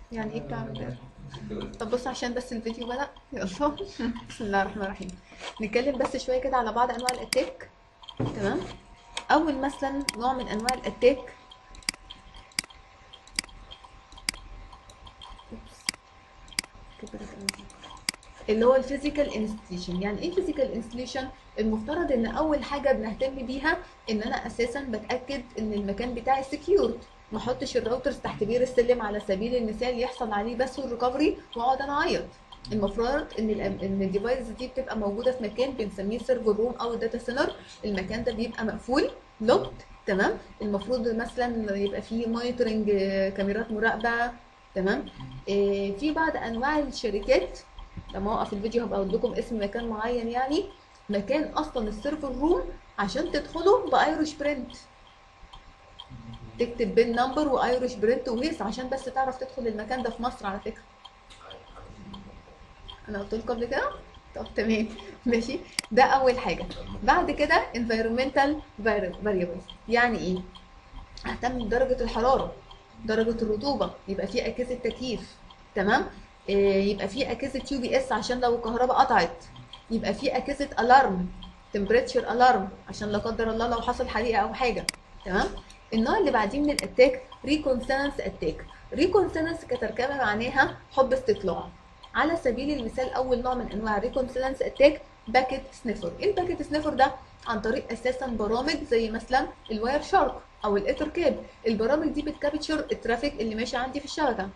يعني ايه بتاع امبارح طب بص عشان بس الفيديو بدأ يلا بسم الله الرحمن الرحيم نتكلم بس شويه كده على بعض انواع الاتاك تمام اول مثلا نوع من انواع الاتاك اللي هو الفيزيكال انستليشن يعني ايه فيزيكال انستليشن المفترض ان اول حاجه بنهتم بيها ان انا اساسا بتاكد ان المكان بتاعي سكيورد ما احطش الراوترز تحت بير السلم على سبيل المثال يحصل عليه بس الريكفري واقعد انا اعيط المفروض ان ال ان الديفايس دي بتبقى موجوده في مكان بنسميه سيرفر روم او داتا سنتر المكان ده بيبقى مقفول لوكت تمام المفروض مثلا يبقى فيه مونيتورنج كاميرات مراقبه تمام إيه في بعض انواع الشركات لما اوقف الفيديو هبقى اقول لكم اسم مكان معين يعني مكان اصلا السيرفر روم عشان تدخله بايرش برنت تكتب بين نمبر وايرش برنت وهيس عشان بس تعرف تدخل المكان ده في مصر على فكره انا قلت لكم قبل كده طب تمام ماشي ده اول حاجه بعد كده environmental variables يعني ايه اهتم بدرجه الحراره درجه الرطوبه يبقى في اجهزه تكييف تمام إيه يبقى في اجهزه يو بي اس عشان لو الكهرباء قطعت يبقى في اجهزه الارم تمبريتشر الارم عشان لا قدر الله لو حصل حريقه او حاجه تمام النوع اللي بعديه من الاتاك ريكونسنس اتاك ريكونسنس كترجمه معناها حب استطلاع على سبيل المثال اول نوع من انواع الريكونسنس اتاك باكيت سنيفر ايه الباكيت سنيفر ده عن طريق اساسا برامج زي مثلا الواير شارك او الايثر كاب البرامج دي بتكابتشر الترافيك اللي ماشي عندي في الشبكه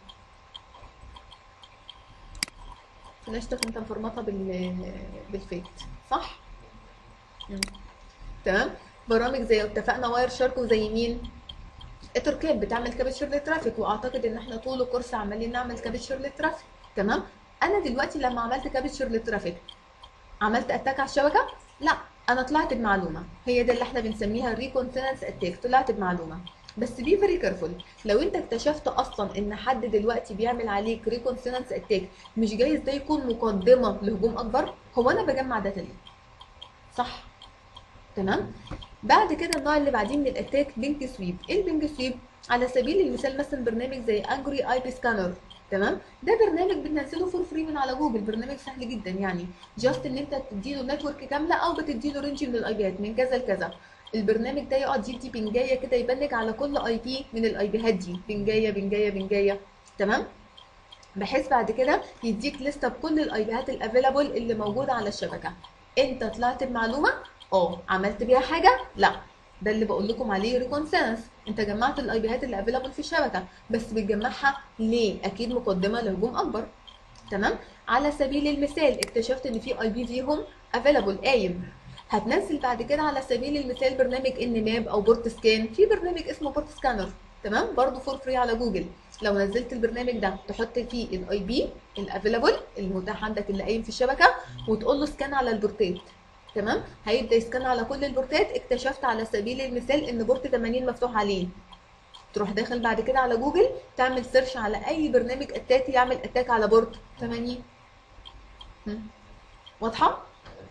فلاشتك انت مفرمطه بال بالفيت صح مم. تمام برامج زي اتفقنا واير شارك وزي مين اتركاب بتعمل كابتشر للترافيك واعتقد ان احنا طول الكورس عمالين نعمل كابتشر للترافيك تمام انا دلوقتي لما عملت كابتشر للترافيك عملت اتاك على الشبكه لا انا طلعت بمعلومه هي ده اللي احنا بنسميها ريكونسنس اتاك طلعت بمعلومه بس بي فيري كيرفول لو انت اكتشفت اصلا ان حد دلوقتي بيعمل عليك ريكونسنس اتاك مش جايز ده يكون مقدمه لهجوم اكبر هو انا بجمع داتا ليه صح تمام بعد كده النوع اللي بعديه من الاتاك بينك سويب ايه البينك سويب على سبيل المثال مثلا برنامج زي انجري اي بي سكانر تمام ده برنامج بتنزله فور فري من على جوجل برنامج سهل جدا يعني جاست ان انت تديله نتورك كامله او بتديله رينج من الاي بيات من كذا لكذا البرنامج ده يقعد يدي بنجايه كده يبنج على كل اي بي من الاي بيهات دي بنجايه بنجايه بنجايه تمام بحيث بعد كده يديك لسته بكل الاي بيهات الافيلابل اللي موجوده على الشبكه انت طلعت بمعلومه اه عملت بيها حاجه لا ده اللي بقول لكم عليه ريكونسنس انت جمعت الاي بيهات اللي افيلابل في الشبكه بس بتجمعها ليه اكيد مقدمه لهجوم اكبر تمام على سبيل المثال اكتشفت ان في اي بي فيهم افيلابل قايم هتنزل بعد كده على سبيل المثال برنامج ان ماب او بورت سكان في برنامج اسمه بورت سكانر تمام برضه فور فري على جوجل لو نزلت البرنامج ده تحط فيه الاي بي الافيلابل المتاح عندك اللي قايم في الشبكه وتقول له سكان على البورتات تمام هيبدا يسكان على كل البورتات اكتشفت على سبيل المثال ان بورت 80 مفتوح عليه تروح داخل بعد كده على جوجل تعمل سيرش على اي برنامج اتاك يعمل اتاك على بورت 80 هم. واضحه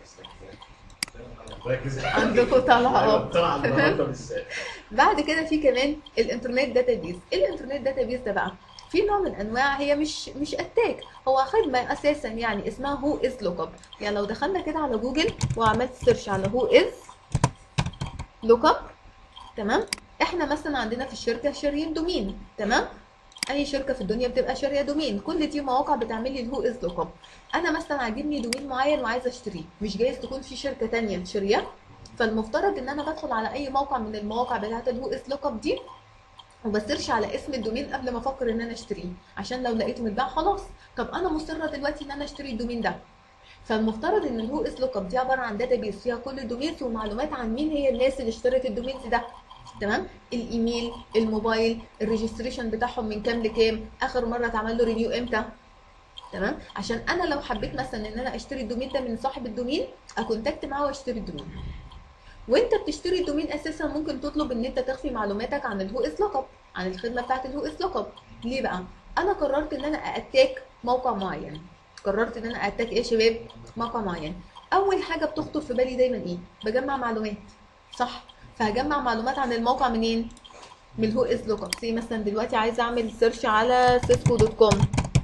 ركز عندكم طالعه ايوه اه طلع النهارده بالذات بعد كده في كمان الانترنت داتابيز ايه الانترنت داتابيز ده بقى في نوع من انواع هي مش مش اتاك هو خدمه اساسا يعني اسمها هو از لوك اب يعني لو دخلنا كده على جوجل وعملت سيرش على هو از لوك اب تمام احنا مثلا عندنا في الشركه شاريين دومين تمام اي شركه في الدنيا بتبقى شاريه دومين كل دي مواقع بتعمل لي الهو از لوك اب انا مثلا عاجبني دومين معين وعايزه اشتريه مش جايز تكون في شركه تانية شارياه فالمفترض ان انا بدخل على اي موقع من المواقع بتاعت الهو از لوك اب دي وبسيرش على اسم الدومين قبل ما افكر ان انا اشتريه عشان لو لقيته متباع خلاص طب انا مصره دلوقتي ان انا اشتري الدومين ده فالمفترض ان الهو اس لوك اب دي عباره عن داتابيس فيها كل الدومينز ومعلومات عن مين هي الناس اللي اشترت الدومينز ده تمام الايميل الموبايل الريجستريشن بتاعهم من كام لكام اخر مره اتعمل له رينيو امتى تمام عشان انا لو حبيت مثلا ان انا اشتري الدومين ده من صاحب الدومين اكونتاكت معاه واشتري الدومين وانت بتشتري الدومين اساسا ممكن تطلب ان انت تخفي معلوماتك عن الهو اس لوك اب عن الخدمه بتاعت الهو اس لوك اب ليه بقى انا قررت ان انا اتاك موقع معين قررت ان انا اتاك ايه يا شباب موقع معين اول حاجه بتخطر في بالي دايما ايه بجمع معلومات صح فهجمع معلومات عن الموقع منين من الهو از لوك اب زي مثلا دلوقتي عايزه اعمل سيرش على سيسكو دوت كوم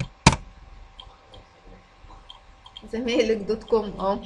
زمالك دوت كوم اه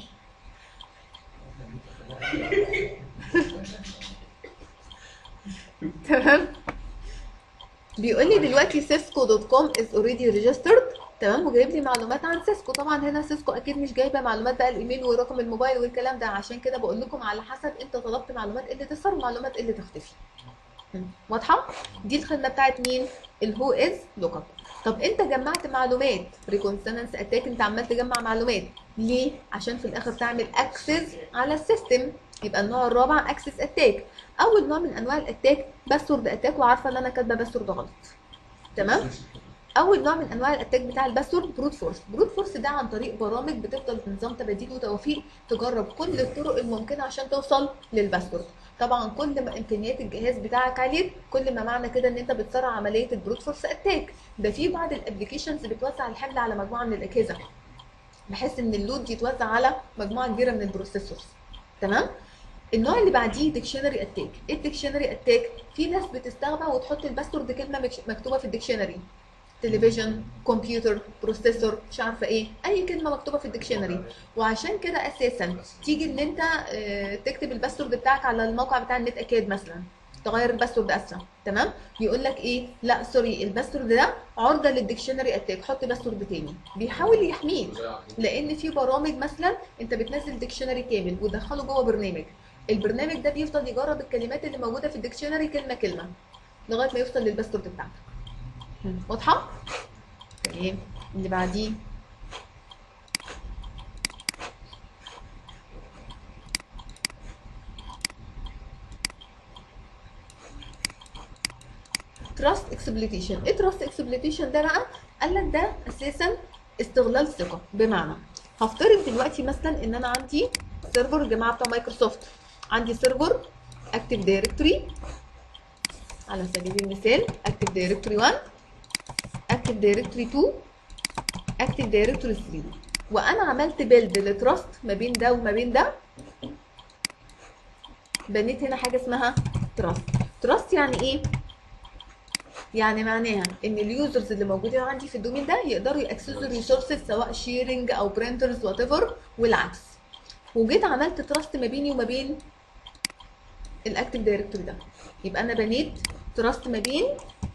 تمام بيقول لي دلوقتي سيسكو دوت كوم از اوريدي ريجسترد تمام وجايب لي معلومات عن سيسكو طبعا هنا سيسكو اكيد مش جايبه معلومات بقى الايميل ورقم الموبايل والكلام ده عشان كده بقول لكم على حسب انت طلبت معلومات إيه اللي تظهر ومعلومات إيه اللي تختفي مم. واضحه دي الخدمه بتاعت مين الهو از لوك اب طب انت جمعت معلومات ريكونسونانس اتاك انت عمال تجمع معلومات ليه عشان في الاخر تعمل اكسس على السيستم يبقى النوع الرابع اكسس اتاك اول نوع من انواع الاتاك باسورد اتاك وعارفه ان انا كاتبه باسورد غلط تمام اول نوع من انواع الاتاك بتاع الباسورد بروت فورس بروت فورس ده عن طريق برامج بتفضل بنظام تباديل وتوفيق تجرب كل الطرق الممكنه عشان توصل للباسورد طبعا كل ما امكانيات الجهاز بتاعك عليت كل ما معنى كده ان انت بتسرع عمليه البروت فورس اتاك ده في بعض الابلكيشنز بتوزع الحمل على مجموعه من الاجهزه بحيث ان اللود يتوزع على مجموعه كبيره من البروسيسورز تمام النوع اللي بعديه ديكشنري اتاك ايه الديكشنري اتاك في ناس بتستخدم وتحط الباسورد كلمه مكش- مكتوبه في الديكشنري تلفزيون كمبيوتر بروسيسور مش عارفه ايه اي كلمه مكتوبه في الديكشنري وعشان كده اساسا تيجي ان انت آه، تكتب الباسورد بتاعك على الموقع بتاع النت اكاد مثلا تغير الباسورد اسرع تمام يقول لك ايه لا سوري الباسورد ده عرضه للديكشنري اتاك حط باسورد تاني بيحاول يحميك لان في برامج مثلا انت بتنزل ديكشنري كامل وتدخله جوه برنامج البرنامج ده بيفضل يجرب الكلمات اللي موجوده في الديكشنري كلمه كلمه لغايه ما يوصل للباسورد بتاعتك مم. واضحه تمام اللي بعديه تراست اكسبليتيشن ايه تراست اكسبليتيشن ده بقى قال لك ده اساسا استغلال ثقه بمعنى هفترض دلوقتي مثلا ان انا عندي سيرفر الجماعه بتوع مايكروسوفت عندي سيرفر اكتف دايركتوري على سبيل المثال اكتف دايركتوري 1 اكتف دايركتوري 2 اكتف دايركتوري 3 وانا عملت بيلد لتراست ما بين ده وما بين ده بنيت هنا حاجه اسمها تراست تراست يعني ايه يعني معناها ان اليوزرز اللي موجودين عندي في الدومين ده يقدروا ياكسسوا الريسورسز سواء شيرنج او برينترز وات ايفر والعكس وجيت عملت تراست ما بيني وما بين الاكتف دايركتوري ده يبقى انا بنيت تراست ما بين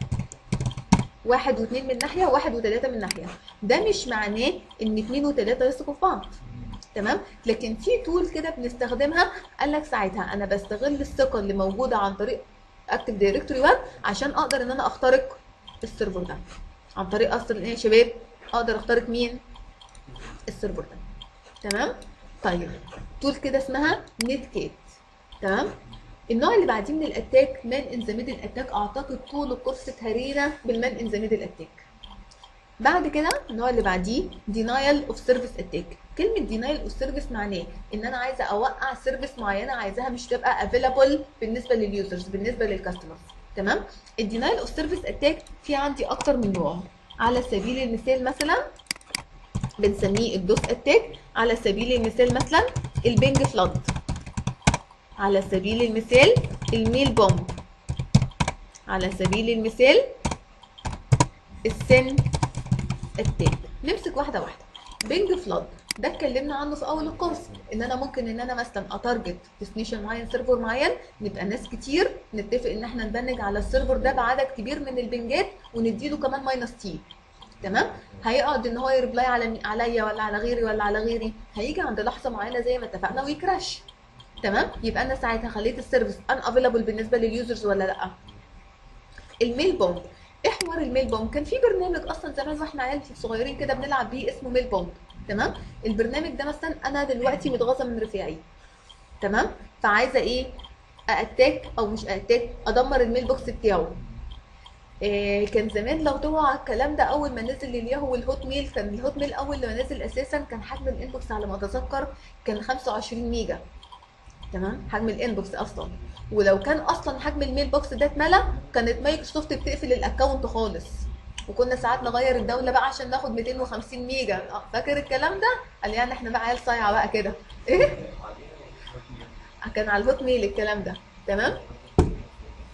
واحد واثنين من ناحيه وواحد وثلاثه من ناحيه ده مش معناه ان اثنين وثلاثه يثقوا في بعض تمام لكن في تول كده بنستخدمها قال لك ساعتها انا بستغل الثقه اللي موجوده عن طريق اكتف دايركتوري 1 عشان اقدر ان انا اخترق السيرفر ده عن طريق اصلا ايه يا شباب اقدر اخترق مين السيرفر ده تمام طيب تول كده اسمها نت كيت تمام النوع اللي بعديه من الاتاك مان ان ذا ميدل اتاك اعتقد طول الكورس اتهرينا بالمان ان ذا ميدل اتاك بعد كده النوع اللي بعديه denial of service attack كلمة denial of service معناه ان انا عايزة اوقع سيرفيس معينة عايزاها مش تبقى available بالنسبة لليوزرز بالنسبة للكاستمرز تمام الدينايل اوف سيرفيس اتاك في عندي اكتر من نوع على سبيل المثال مثلا بنسميه الدوس اتاك على سبيل المثال مثلا البنج فلاد على سبيل المثال الميل بومب على سبيل المثال السن اتاك نمسك واحده واحده بنج فلاد ده اتكلمنا عنه في اول الكورس ان انا ممكن ان انا مثلا اتارجت ديستنيشن معين سيرفر معين نبقى ناس كتير نتفق ان احنا نبنج على السيرفر ده بعدد كبير من البنجات ونديله كمان ماينس تي تمام هيقعد ان هو يربلاي على مي- عليا ولا على غيري ولا على غيري هيجي عند لحظه معينه زي ما اتفقنا ويكراش تمام يبقى انا ساعتها خليت السيرفيس ان افيلابل بالنسبه لليوزرز ولا لا الميل بومب ايه حوار الميل بومب كان في برنامج اصلا زمان واحنا عيال صغيرين كده بنلعب بيه اسمه ميل بومب تمام البرنامج ده مثلا انا دلوقتي متغاظه من رفيعي تمام فعايزه ايه اتاك او مش اتاك ادمر الميل بوكس بتاعه إيه كان زمان لو توعى الكلام ده اول ما نزل الياهو والهوت ميل كان الهوت ميل اول لما نزل اساسا كان حجم الانبوكس على ما اتذكر كان 25 ميجا تمام حجم الانبوكس اصلا ولو كان اصلا حجم الميل بوكس ده اتملى كانت مايكروسوفت بتقفل الاكونت خالص وكنا ساعات نغير الدوله بقى عشان ناخد 250 ميجا اه فاكر الكلام ده قال يعني احنا بقى عيال صايعه بقى كده ايه كان على الهوت ميل الكلام ده تمام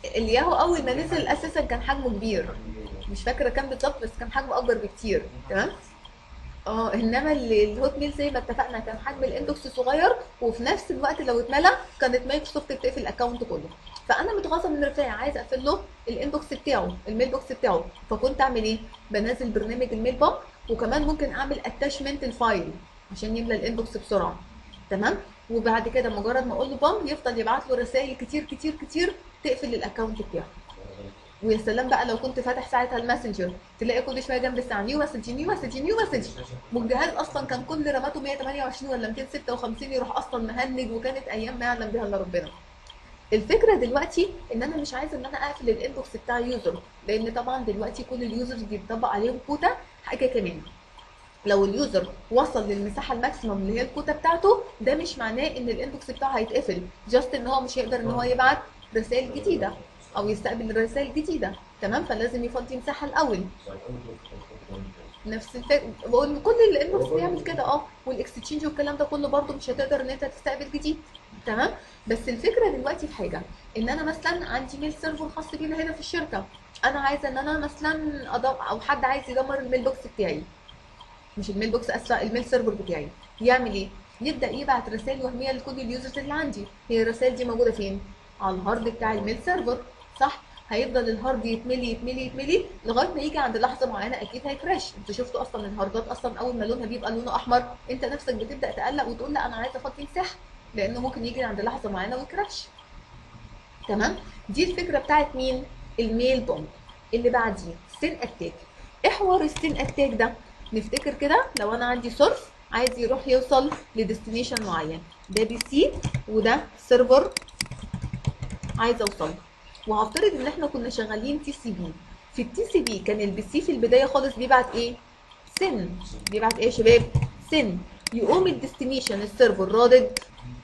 الياهو اول ما نزل اساسا كان حجمه كبير مش فاكره كام بالظبط بس كان حجمه اكبر بكتير تمام اه انما ال- الهوت ميل زي ما اتفقنا كان حجم الاندكس صغير وفي نفس الوقت لو اتملى كانت مايكروسوفت بتقفل الاكونت كله فانا متغاظه من رفاعي عايزه اقفل له الاندكس بتاعه الميل بوكس بتاعه فكنت اعمل ايه بنزل برنامج الميل بوك وكمان ممكن اعمل اتاشمنت الفايل عشان يملى الاندكس بسرعه تمام وبعد كده مجرد ما اقول له بام يفضل يبعت له رسائل كتير كتير كتير تقفل الاكونت بتاعه ويا سلام بقى لو كنت فاتح ساعتها الماسنجر تلاقي كل شويه جنب الساعه نيو مسج نيو مسج نيو مسج والجهاز اصلا كان كل رماته 128 ولا 256 يروح اصلا مهنج وكانت ايام ما يعلم بها الا ربنا الفكره دلوقتي ان انا مش عايزه ان انا اقفل الانبوكس بتاع يوزر لان طبعا دلوقتي كل اليوزرز بيطبق عليهم كوتا حاجه كمان لو اليوزر وصل للمساحه الماكسيمم اللي هي الكوتا بتاعته ده مش معناه ان الانبوكس بتاعه هيتقفل جاست ان هو مش هيقدر ان هو يبعت رسائل جديده او يستقبل رسائل جديده تمام فلازم يفضي مساحه الاول نفس الفكره بقول كل الانبوكس بيعمل كده اه والاكستشينج والكلام ده كله برده مش هتقدر ان انت تستقبل جديد تمام بس الفكره دلوقتي في حاجه ان انا مثلا عندي ميل سيرفر خاص بينا هنا في الشركه انا عايزه ان انا مثلا أضم او حد عايز يدمر الميل بوكس بتاعي مش الميل بوكس اسفه الميل سيرفر بتاعي يعمل ايه يبدا يبعت رسائل وهميه لكل اليوزرز اللي عندي هي الرسائل دي موجوده فين على الهارد بتاع الميل سيرفر صح هيفضل الهارد يتملي يتملي يتملي لغايه ما يجي عند لحظه معينه اكيد هيكراش انت شفتوا اصلا الهاردات اصلا اول ما لونها بيبقى لونه احمر انت نفسك بتبدا تقلق وتقول لا انا عايزه افضي مساحه لانه ممكن يجي عند لحظه معينه ويكراش تمام دي الفكره بتاعت مين الميل بومب اللي بعديه سين اتاك ايه حوار السين اتاك ده نفتكر كده لو انا عندي سورس عايز يروح يوصل لديستنيشن معين ده بي سي وده سيرفر عايز اوصل له. وهفترض ان احنا كنا شغالين تي سي بي في التي سي بي كان البي سي في البدايه خالص بيبعت ايه سن بيبعت ايه يا شباب سن يقوم الديستنيشن السيرفر رادد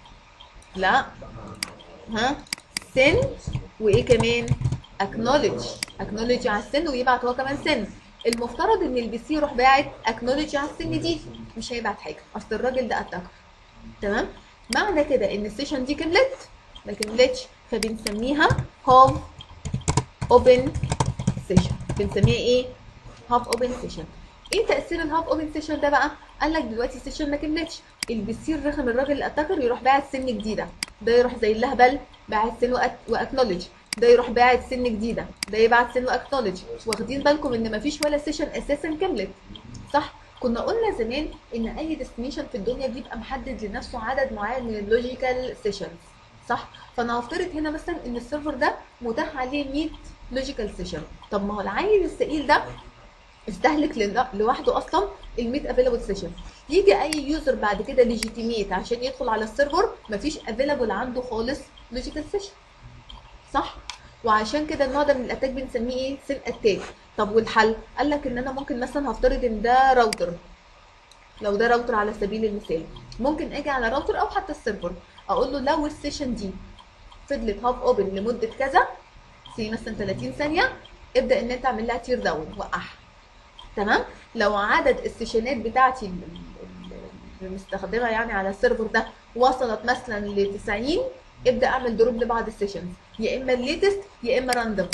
لا ها سن وايه كمان اكنولج اكنولج على السن ويبعت هو كمان سن المفترض ان البي سي يروح باعت اكنولج على السن دي مش هيبعت حاجه اصل الراجل ده اتاكر تمام معنى كده ان السيشن دي كملت ما كملتش فبنسميها هاف اوبن سيشن بنسميها ايه هاف اوبن سيشن ايه تاثير الهاف اوبن سيشن ده بقى قال لك دلوقتي السيشن ما كملتش البيسير رخم الراجل الاتاكر يروح باعت سن جديده ده يروح زي اللهبل باعت سن واكنولج ده يروح باعت سن جديده ده يبعت سن واكنولج واخدين بالكم ان مفيش ولا سيشن اساسا كملت صح كنا قلنا زمان ان اي ديستنيشن في الدنيا بيبقى محدد لنفسه عدد معين من اللوجيكال سيشنز صح فانا هفترض هنا مثلا ان السيرفر ده متاح عليه 100 لوجيكال سيشن طب ما هو العيل الثقيل ده استهلك لل- لوحده اصلا ال 100 افيلابل سيشن يجي اي يوزر بعد كده ليجيتيميت عشان يدخل على السيرفر مفيش افيلابل عنده خالص لوجيكال سيشن صح وعشان كده النوع ده من الاتاك بنسميه ايه سيل اتاك طب والحل قال لك ان انا ممكن مثلا هفترض ان ده راوتر لو ده راوتر على سبيل المثال ممكن اجي على راوتر او حتى السيرفر اقول له لو السيشن دي فضلت هاف اوبن لمده كذا سي مثلا 30 ثانيه ابدا ان انت اعمل لها تير داون وقعها تمام لو عدد السيشنات بتاعتي ال- ال- المستخدمه يعني على السيرفر ده وصلت مثلا ل 90 ابدا اعمل دروب لبعض السيشنز يا اما الليتست يا اما راندوم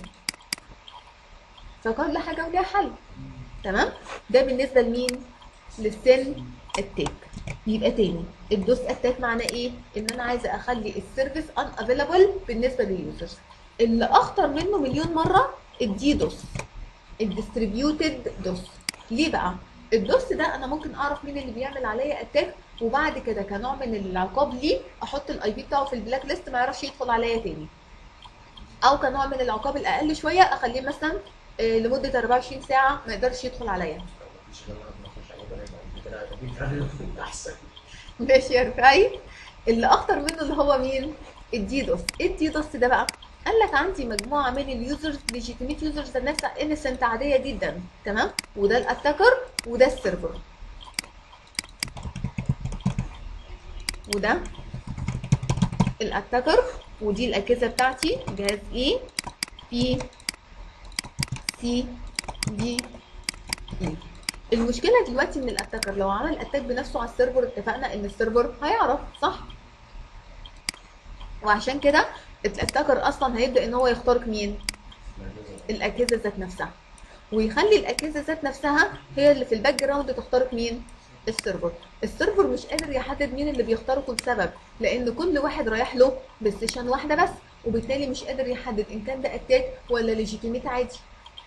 فكل حاجه وليها حل تمام ده بالنسبه لمين للسن اتاك يبقى تاني الدوس اتاك معناه ايه ان انا عايزه اخلي السيرفيس ان افيلابل بالنسبه لليوزرز اللي اخطر منه مليون مره الديدوس الديستريبيوتد دوس ليه بقى الدوس ده انا ممكن اعرف مين اللي بيعمل عليا اتاك وبعد كده كنوع من العقاب ليه احط الاي بي بتاعه في البلاك ليست ما يعرفش يدخل عليا تاني او كنوع من العقاب الاقل شويه اخليه مثلا آه، لمده 24 ساعه ما يقدرش يدخل عليا احسن ماشي يا رفاعي اللي اخطر منه اللي هو مين الديدوس ايه الديدوس ده بقى قال لك عندي مجموعه من اليوزرز ليجيتيميت يوزرز الناس انسنت عاديه جدا تمام وده الاتاكر وده السيرفر وده الاتاكر ودي الاجهزه بتاعتي جهاز اي بي سي دي اي المشكله دلوقتي ان الاتاكر لو عمل اتاك بنفسه على السيرفر اتفقنا ان السيرفر هيعرف صح وعشان كده الاتاكر اصلا هيبدا ان هو يخترق مين الاجهزه ذات نفسها ويخلي الاجهزه ذات نفسها هي اللي في الباك جراوند تخترق مين السيرفر السيرفر مش قادر يحدد مين اللي بيخترقه لسبب لان كل واحد رايح له بسيشن واحده بس وبالتالي مش قادر يحدد ان كان ده اتاك ولا ليجيتيميت عادي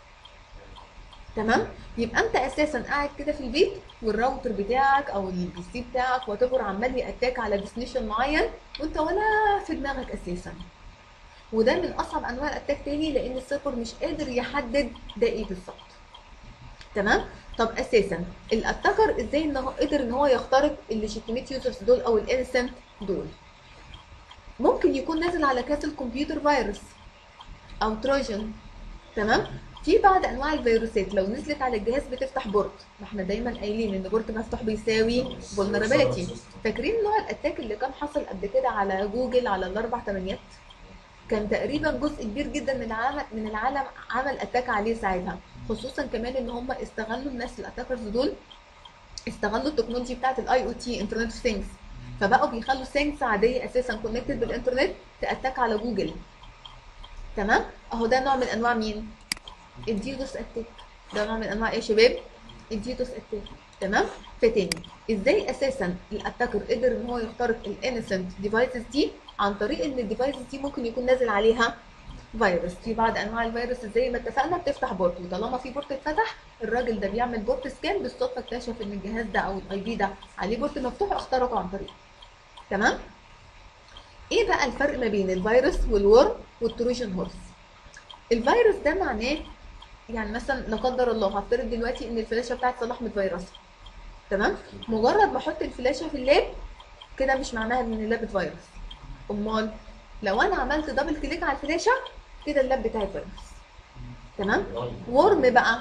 تمام يبقى انت اساسا قاعد كده في البيت والراوتر بتاعك او البي سي بتاعك وات عمال ياتاك على ديستنيشن معين وانت ولا في دماغك اساسا وده من اصعب انواع الاتاك تاني لان السيرفر مش قادر يحدد ده ايه بالظبط تمام طب اساسا الاتاكر ازاي ان هو قدر ان هو يخترق الليجيتيميت يوزرز دول او الانسنت دول ممكن يكون نازل على كاس الكمبيوتر فيروس او تروجن تمام في بعض انواع الفيروسات لو نزلت على الجهاز بتفتح بورت ما احنا دايما قايلين ان بورت مفتوح بيساوي vulnerability فاكرين نوع الاتاك اللي كان حصل قبل كده على جوجل على الاربع تمانيات كان تقريبا جزء كبير جدا من العالم من العالم عمل اتاك عليه ساعتها خصوصا كمان ان هم استغلوا الناس الاتاكرز دول استغلوا التكنولوجي بتاعت الاي او تي انترنت اوف ثينجز فبقوا بيخلوا ثينجز عاديه اساسا كونكتد بالانترنت تاتاك على جوجل تمام اهو ده نوع من انواع مين الديدوس اتاك ده نوع من انواع ايه يا شباب الديدوس اتاك تمام فتاني ازاي اساسا الاتاكر قدر ان هو يخترق الانسنت ديفايسز دي عن طريق ان الديفايسز دي ممكن يكون نازل عليها فيروس في بعض انواع الفيروس زي ما اتفقنا بتفتح بورت وطالما في بورت اتفتح الراجل ده بيعمل بورت سكان بالصدفه اكتشف ان الجهاز ده او الاي بي ده عليه بورت مفتوح اخترقه عن طريقه تمام ايه بقى الفرق ما بين الفيروس والورم والتروجن هورس الفيروس ده معناه يعني مثلا لا قدر الله هفترض دلوقتي ان الفلاشه بتاعت صلاح متفيرسه تمام مجرد ما احط الفلاشه في اللاب كده مش معناها ان اللاب اتفيروس امال لو انا عملت دبل كليك على الفلاشه كده اللاب بتاعي فيروس تمام ورم بقى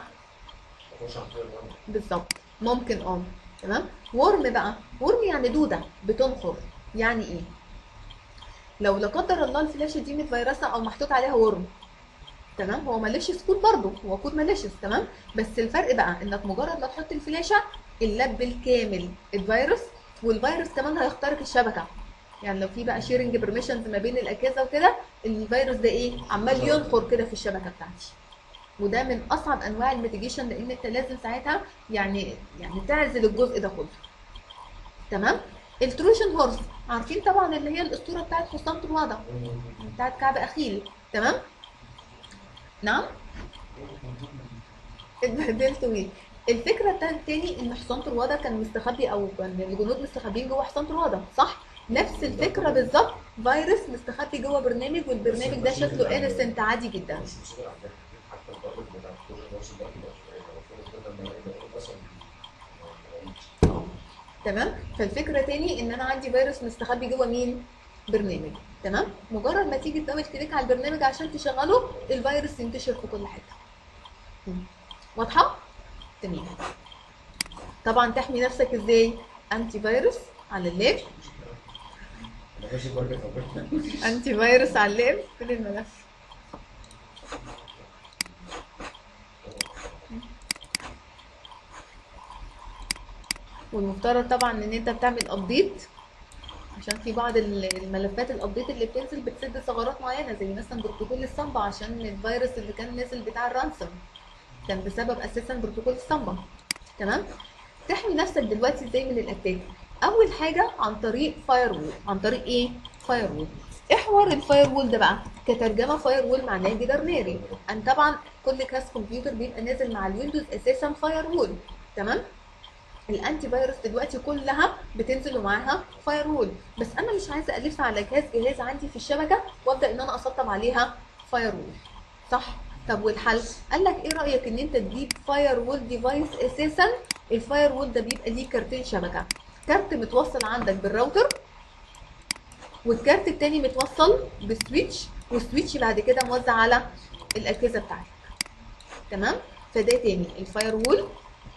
بالظبط ممكن اه تمام ورم بقى ورم يعني دوده بتنخر يعني ايه لو لا قدر الله الفلاشه دي متفيرسه او محطوط عليها ورم تمام هو ماليشيس كود برضه هو كود ماليشيس تمام بس الفرق بقى انك مجرد ما تحط الفلاشه اللاب بالكامل الفيروس والفيروس كمان هيخترق الشبكه يعني لو في بقى شيرنج برميشنز ما بين الاجهزه وكده الفيروس ده ايه عمال ينخر كده في الشبكه بتاعتي وده من اصعب انواع الميتيجيشن لان انت لازم ساعتها يعني يعني تعزل الجزء ده كله تمام التروجن هورس عارفين طبعا اللي هي الاسطوره بتاعت حسام طروادة بتاعت كعب اخيل تمام نعم اتبهدلت ويه الفكره التاني ان حسام طروادة كان مستخبي او كان الجنود مستخبيين جوه حسام طروادة صح نفس الفكره بالظبط فيروس مستخبي جوه برنامج والبرنامج ده شكله انسنت عادي جدا تمام فالفكره تاني ان انا عندي فيروس مستخبي جوه مين برنامج تمام مجرد ما تيجي تعمل كليك على البرنامج عشان تشغله الفيروس ينتشر في كل حته مم. واضحه تمام طبعا تحمي نفسك ازاي انتي فيروس على اللاب انتي فيروس على اللاب فين الملف والمفترض طبعا ان انت بتعمل ابديت عشان في بعض ال- الملفات الابديت اللي بتنزل بتسد ثغرات معينه زي مثلا بروتوكول السامبا عشان الفيروس اللي كان نازل بتاع الرانسوم كان بسبب اساسا بروتوكول السامبا تمام تحمي نفسك دلوقتي ازاي من الاتاك اول حاجه عن طريق فاير وول عن طريق ايه فاير وول ايه حوار الفاير وول ده بقى كترجمه فاير وول معناه جدار ناري ان طبعا كل كاس كمبيوتر بيبقى نازل مع الويندوز اساسا فاير وول تمام الانتي فيروس دلوقتي كلها بتنزل ومعاها فاير وول بس انا مش عايزه الف على جهاز جهاز عندي في الشبكه وابدا ان انا اسطب عليها فاير وول صح طب والحل قال لك ايه رايك ان انت تجيب فاير وول ديفايس اساسا الفاير وول ده بيبقى ليه كارتين شبكه كارت متوصل عندك بالراوتر والكارت التاني متوصل بسويتش والسويتش بعد كده موزع على الاجهزه بتاعتك تمام فده تاني الفاير وول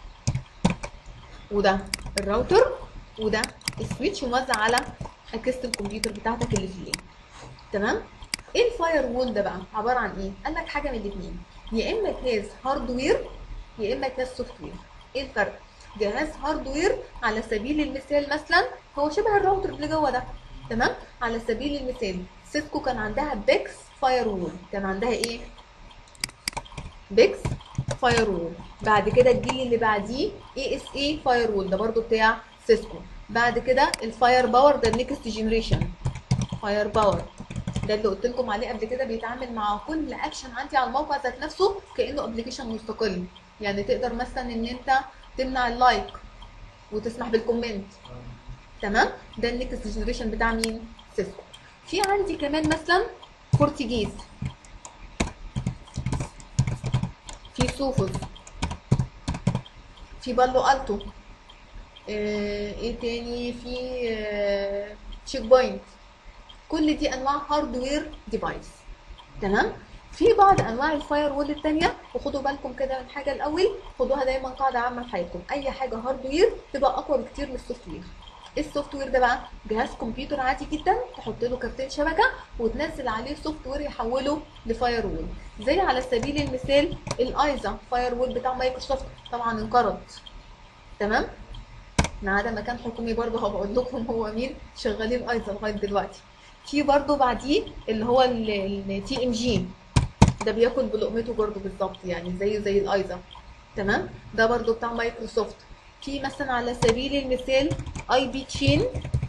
وده الراوتر وده السويتش موزع على اجهزه الكمبيوتر بتاعتك اللي في الليل تمام ايه الفاير وول ده بقى عباره عن ايه قال لك حاجه من الاثنين يا اما جهاز هاردوير يا اما جهاز سوفت وير ايه الفرق جهاز هاردوير على سبيل المثال مثلا هو شبه الراوتر اللي جوه ده تمام على سبيل المثال سيسكو كان عندها بيكس فاير وول كان عندها ايه بيكس فاير وول بعد كده الجيل اللي بعديه اي اس اي فاير وول ده برضو بتاع سيسكو بعد كده الفاير باور ده النكست جنريشن فاير باور ده اللي قلت لكم عليه قبل كده بيتعامل مع كل اكشن عندي على الموقع ذات نفسه كانه ابلكيشن مستقل يعني تقدر مثلا ان انت تمنع اللايك وتسمح بالكومنت تمام ده النكست جنريشن بتاع مين سيسكو في عندي كمان مثلا بورتيجيز في سوفوس في بالو التو آه، ايه تاني في آه، تشيك بوينت كل دي انواع هاردوير ديفايس تمام في بعض انواع الفاير وول التانية وخدوا بالكم كده من حاجه الاول خدوها دايما قاعده عامه في حياتكم اي حاجه هاردوير تبقى اقوى بكتير من السوفت وير ايه السوفت وير ده بقى جهاز كمبيوتر عادي جدا تحط له كارتين شبكه وتنزل عليه سوفت وير يحوله لفاير وول زي على سبيل المثال الايزا فاير وول بتاع مايكروسوفت طبعا انقرض تمام ما عدا مكان حكومي برضه هبقول لكم هو مين شغالين ايزا لغايه دلوقتي في برضه بعديه اللي هو التي ام جي ده بياكل بلقمته برضه بالظبط يعني زيه زي الايزا تمام ده برضه بتاع مايكروسوفت في مثلا على سبيل المثال اي بي تشين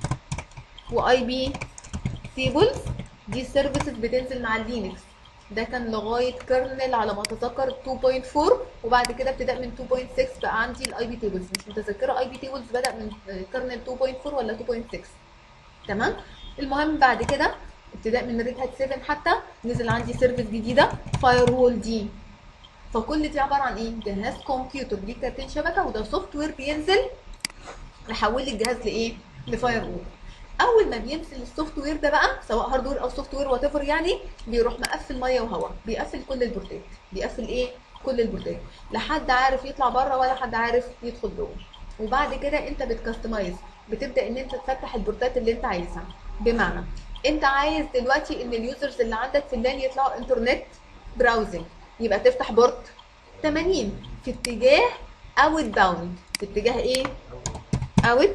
واي بي سيبلز دي سيرفيسز بتنزل مع اللينكس ده كان لغايه كيرنل على ما اتذكر 2.4 وبعد كده ابتداء من 2.6 بقى عندي الاي بي تيبلز مش متذكره اي بي تيبلز بدا من كيرنل 2.4 ولا 2.6 تمام المهم بعد كده ابتداء من ريد هات 7 حتى نزل عندي سيرفيس جديده فاير وول دي فكل دي عباره عن ايه جهاز كمبيوتر ليه كارتين شبكه وده سوفت وير بينزل يحول لي الجهاز لايه لفاير وول اول ما بينزل السوفت وير ده بقى سواء هاردوير او سوفت وير وات ايفر يعني بيروح مقفل ميه وهواء بيقفل كل البورتات بيقفل ايه كل البورتات لا حد عارف يطلع بره ولا حد عارف يدخل جوه وبعد كده انت بتكستمايز بتبدا ان انت تفتح البورتات اللي انت عايزها بمعنى انت عايز دلوقتي ان اليوزرز اللي عندك في اللان يطلعوا انترنت براوزنج يبقى تفتح بورت 80 في اتجاه اوت باوند في اتجاه ايه اوت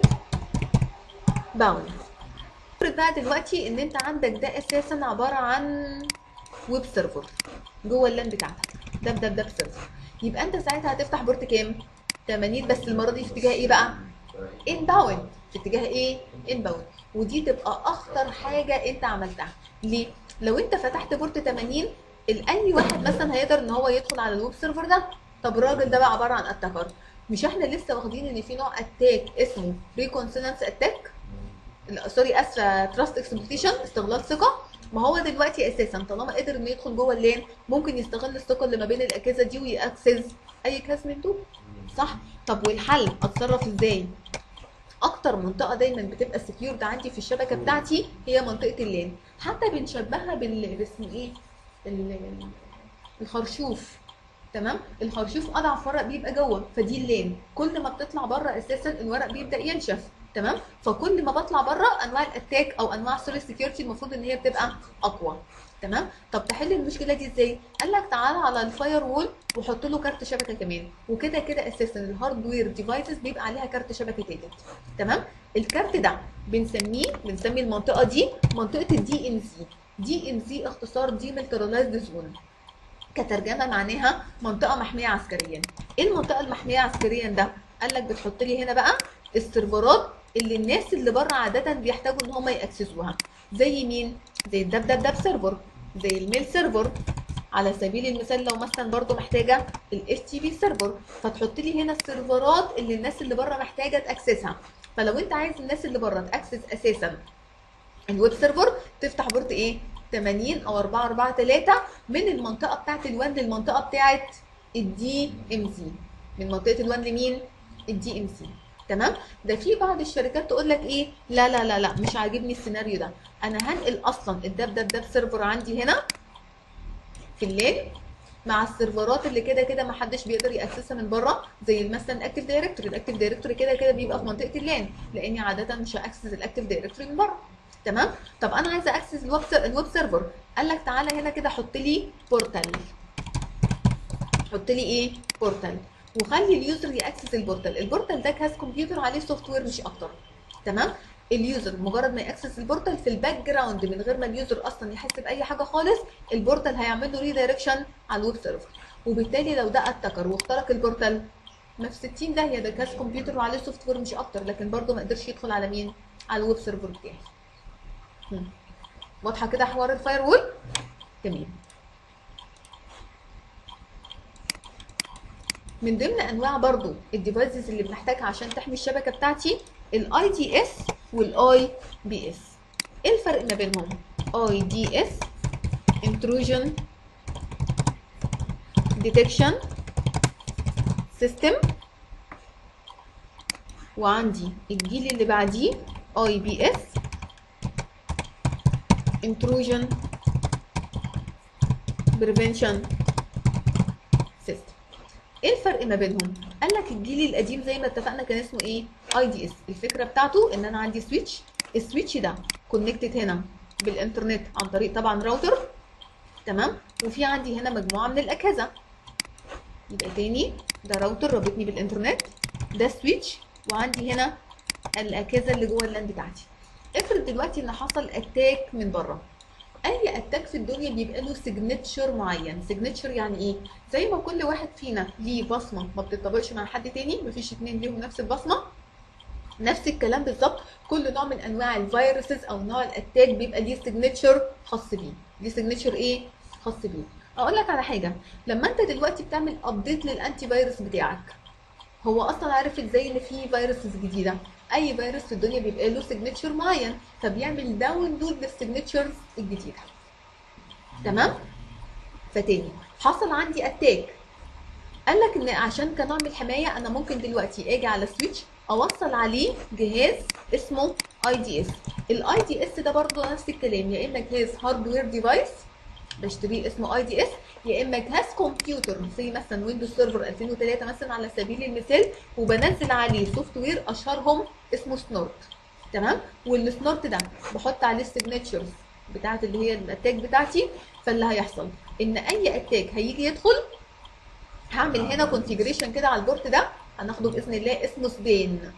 باوند افرض بقى دلوقتي ان انت عندك ده اساسا عباره عن ويب سيرفر جوه اللان بتاعتك ده ده ده سيرفر يبقى انت ساعتها هتفتح بورت كام 80 بس المره دي في اتجاه ايه بقى ان باوند في اتجاه ايه ان باوند ودي تبقى اخطر حاجه انت عملتها ليه لو انت فتحت بورت 80 اي واحد مثلا هيقدر ان هو يدخل على الويب سيرفر ده طب الراجل ده بقى عباره عن اتاكر مش احنا لسه واخدين ان في نوع اتاك اسمه ريكونسيلنس اتاك سوري اسفه تراست اكسبلوتيشن استغلال ثقه ما هو دلوقتي اساسا طالما قدر انه يدخل جوه اللين ممكن يستغل الثقه اللي ما بين الاجهزه دي ويأكسس اي جهاز من دول صح طب والحل اتصرف ازاي اكتر منطقه دايما بتبقى سكيورد عندي في الشبكه بتاعتي هي منطقه اللين حتى بنشبهها بال باسم ايه ال- الخرشوف تمام الخرشوف اضعف ورق بيبقى جوه فدي اللين كل ما بتطلع بره اساسا الورق بيبدا ينشف تمام فكل ما بطلع بره انواع الاتاك او انواع سوري سكيورتي المفروض ان هي بتبقى اقوى تمام طب تحل المشكله دي ازاي قال لك تعالى على الفاير وول وحط له كارت شبكه كمان وكده كده اساسا الهاردوير ديفايسز بيبقى عليها كارت شبكه تالت تمام الكارت ده بنسميه بنسمي المنطقه دي منطقه الدي ام سي دي ام سي اختصار دي ميلترلايزد زون كترجمه معناها منطقه محميه عسكريا ايه المنطقه المحميه عسكريا ده قال لك بتحط لي هنا بقى السيرفرات اللي الناس اللي بره عاده بيحتاجوا ان هم ياكسسوها زي مين زي الدب دب دب سيرفر زي الميل سيرفر على سبيل المثال لو مثلا برضو محتاجه الاس تي بي سيرفر فتحط لي هنا السيرفرات اللي الناس اللي بره محتاجه تاكسسها فلو انت عايز الناس اللي بره تاكسس اساسا الويب سيرفر تفتح بورت ايه 80 او 443 من المنطقه بتاعت الوان للمنطقه بتاعت الدي ام سي من منطقه الوان لمين الدي ام سي تمام ده في بعض الشركات تقول لك ايه لا لا لا لا مش عاجبني السيناريو ده انا هنقل اصلا الدب دب دب سيرفر عندي هنا في الليل مع السيرفرات اللي كده كده ما حدش بيقدر ياكسسها من بره زي مثلا الاكتيف دايركتوري الاكتيف دايركتوري كده كده بيبقى في منطقه اللان لاني عاده مش هاكسس الاكتيف دايركتوري من بره تمام طب انا عايزه اكسس الويب الويب سيرفر قال لك تعالى هنا كده حط لي بورتال حط لي ايه بورتال وخلي اليوزر ياكسس البورتال البورتال ده جهاز كمبيوتر عليه سوفت وير مش اكتر تمام اليوزر مجرد ما ياكسس البورتال في الباك جراوند من غير ما اليوزر اصلا يحس باي حاجه خالص البورتال هيعمل له ريدايركشن على الويب سيرفر وبالتالي لو ده اتكر واخترق البورتال ما في 60 داهيه ده كاس كمبيوتر وعليه سوفت وير مش اكتر لكن برضه ما قدرش يدخل على مين على الويب سيرفر بتاعي هم. واضحه كده حوار الفاير وول تمام من ضمن انواع برضو الديفايسز اللي بنحتاجها عشان تحمي الشبكه بتاعتي الاي دي اس والاي بي اس ايه الفرق ما بينهم اي دي اس intrusion detection system وعندي الجيل اللي بعديه اي بي اس intrusion prevention system ايه الفرق ما بينهم قال لك الجيل القديم زي ما اتفقنا كان اسمه ايه اي دي اس الفكره بتاعته ان انا عندي سويتش السويتش ده كونكتد هنا بالانترنت عن طريق طبعا راوتر تمام وفي عندي هنا مجموعه من الاجهزه يبقى تاني ده راوتر رابطني بالانترنت ده سويتش وعندي هنا الاجهزه اللي جوه اللان بتاعتي افرض دلوقتي ان حصل اتاك من بره اي اتاك في الدنيا بيبقى له سيجنتشر معين سيجنتشر يعني ايه زي ما كل واحد فينا ليه بصمه ما بتطبقش مع حد تاني مفيش اتنين ليهم نفس البصمه نفس الكلام بالظبط كل نوع من انواع الفيروسز او نوع الاتاك بيبقى ليه سيجنتشر خاص بيه ليه سيجنتشر ايه خاص بيه اقول لك على حاجه لما انت دلوقتي بتعمل ابديت للانتي فيروس بتاعك هو اصلا عارف ازاي ان في فيروسز جديده اي فيروس في الدنيا بيبقى له سيجنتشر معين فبيعمل داونلود للسيجنتشرز الجديده تمام فتاني حصل عندي اتاك قال لك ان عشان كنوع من الحمايه انا ممكن دلوقتي اجي على سويتش اوصل عليه جهاز اسمه اي دي اس الاي دي اس ده برضه نفس الكلام يا اما جهاز هاردوير ديفايس بشتريه اسمه اي دي اس يا اما جهاز كمبيوتر زي مثلا ويندوز سيرفر 2003 مثلا على سبيل المثال وبنزل عليه سوفت وير اشهرهم اسمه سنورت تمام والسنورت ده بحط عليه السيجنتشرز بتاعت اللي هي الاتاك بتاعتي فاللي هيحصل ان اي اتاك هيجي يدخل هعمل هنا كونفيجريشن كده على البورت ده هناخده باذن الله اسمه سبين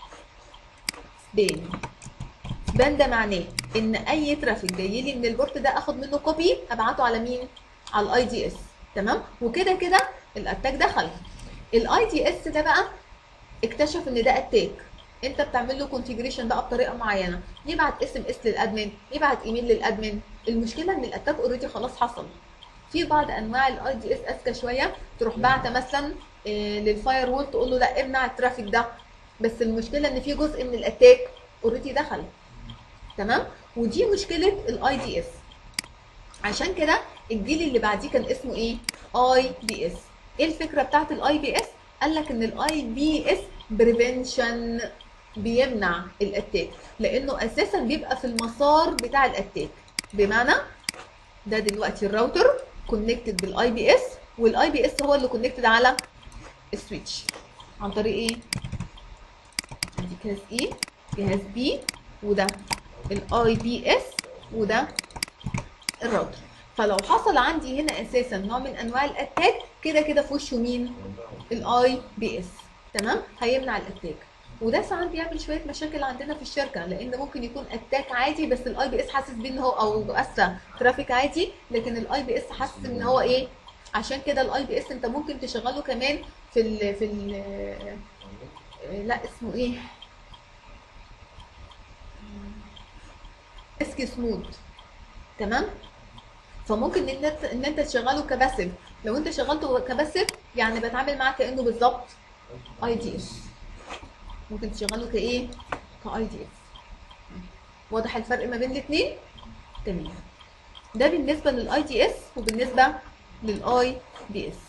سبين سبان ده معناه ان اي ترافيك جاي لي من البورت ده اخد منه كوبي ابعته على مين على الاي دي اس تمام وكده كده الاتاك دخل الاي دي اس ده بقى اكتشف ان ده اتاك انت بتعمل له كونفيجريشن بقى بطريقه معينه يبعت اس ام اس للادمن يبعت ايميل للادمن المشكله ان الاتاك اوريدي خلاص حصل في بعض انواع الاي دي اس اذكى شويه تروح باعته مثلا آه، للفاير وول تقول له لا امنع الترافيك ده بس المشكله ان في جزء من الاتاك اوريدي دخل تمام ودي مشكله الاي دي اس عشان كده الجيل اللي بعديه كان اسمه ايه اي بي اس ايه الفكره بتاعت الاي بي اس قال لك ان الاي بي اس بريفنشن بيمنع الاتاك لانه اساسا بيبقى في المسار بتاع الاتاك بمعنى ده دلوقتي الراوتر كونكتد بالاي بي اس والاي بي اس هو اللي كونكتد على السويتش عن طريق ايه ادي جهاز اي جهاز بي وده الاي بي اس وده الراوتر فلو حصل عندي هنا اساسا نوع من انواع الاتاك كده كده في وشه مين الاي بي اس تمام هيمنع الاتاك وده ساعات بيعمل شويه مشاكل عندنا في الشركه لان ممكن يكون اتاك عادي بس الاي بي اس حاسس بيه ان هو او اسا ترافيك عادي لكن الاي بي اس حاسس ان هو ايه عشان كده الاي بي اس انت ممكن تشغله كمان في ال في ال لا اسمه ايه اسك سموث تمام فممكن ان انت ان انت تشغله كباسيف لو انت شغلته كباسيف يعني بتعامل معاه كانه بالظبط اي دي اس ممكن تشغله كايه كاي دي اس واضح الفرق ما بين الاثنين تمام ده بالنسبه للاي دي اس وبالنسبه للاي بي اس